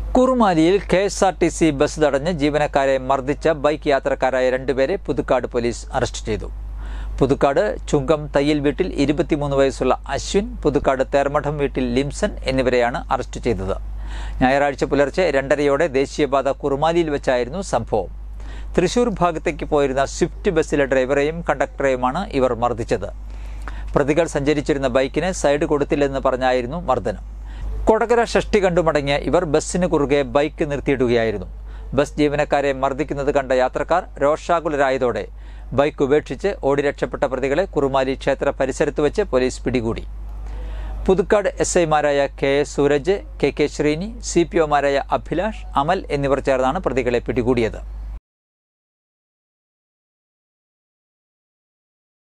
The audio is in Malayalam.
കുറുമാലിയിൽ K S R T C bus തടഞ്ഞ് ജീവനക്കാരെ മർദ്ദിച്ച ബൈക്ക് യാത്രക്കാരായ രണ്ടുപേരെ പുതുക്കാട് പോലീസ് അറസ്റ്റ് ചെയ്തു പുതുക്കാട് ചുങ്കം തയ്യൽ വീട്ടിൽ ഇരുപത്തിമൂന്ന് വയസ്സുള്ള അശ്വിൻ പുതുക്കാട് തേർമഠം വീട്ടിൽ ലിംസൺ എന്നിവരെയാണ് അറസ്റ്റ് ചെയ്തത് ഞായറാഴ്ച പുലർച്ചെ രണ്ടരയോടെ ദേശീയപാത കുറുമാലിയിൽ വെച്ചായിരുന്നു സംഭവം തൃശൂർ ഭാഗത്തേക്ക് പോയിരുന്ന സ്വിഫ്റ്റ് ബസ്സിലെ ഡ്രൈവറെയും കണ്ടക്ടറെയുമാണ് ഇവർ മർദ്ദിച്ചത് പ്രതികൾ സഞ്ചരിച്ചിരുന്ന ബൈക്കിന് സൈഡ് കൊടുത്തില്ലെന്ന് പറഞ്ഞായിരുന്നു മർദ്ദനം കൊടകര ഷഷ്ടി കണ്ടു മടങ്ങിയ ഇവർ ബസ്സിന് കുറുകെ ബൈക്ക് നിർത്തിയിടുകയായിരുന്നു ബസ് ജീവനക്കാരെ മർദ്ദിക്കുന്നത് കണ്ട യാത്രക്കാർ രോഷാകുലരായതോടെ ബൈക്ക് ഉപേക്ഷിച്ച് ഓടി രക്ഷപ്പെട്ട പ്രതികളെ കുറുമാലി ക്ഷേത്ര പരിസരത്ത് വെച്ച് പോലീസ് പിടികൂടി പുതുക്കാട് എസ് ഐമാരായ K S Sooraj K K Sreeni C P ഒമാരായ അഭിലാഷ് അമൽ എന്നിവർ ചേർന്നാണ് പ്രതികളെ പിടികൂടിയത്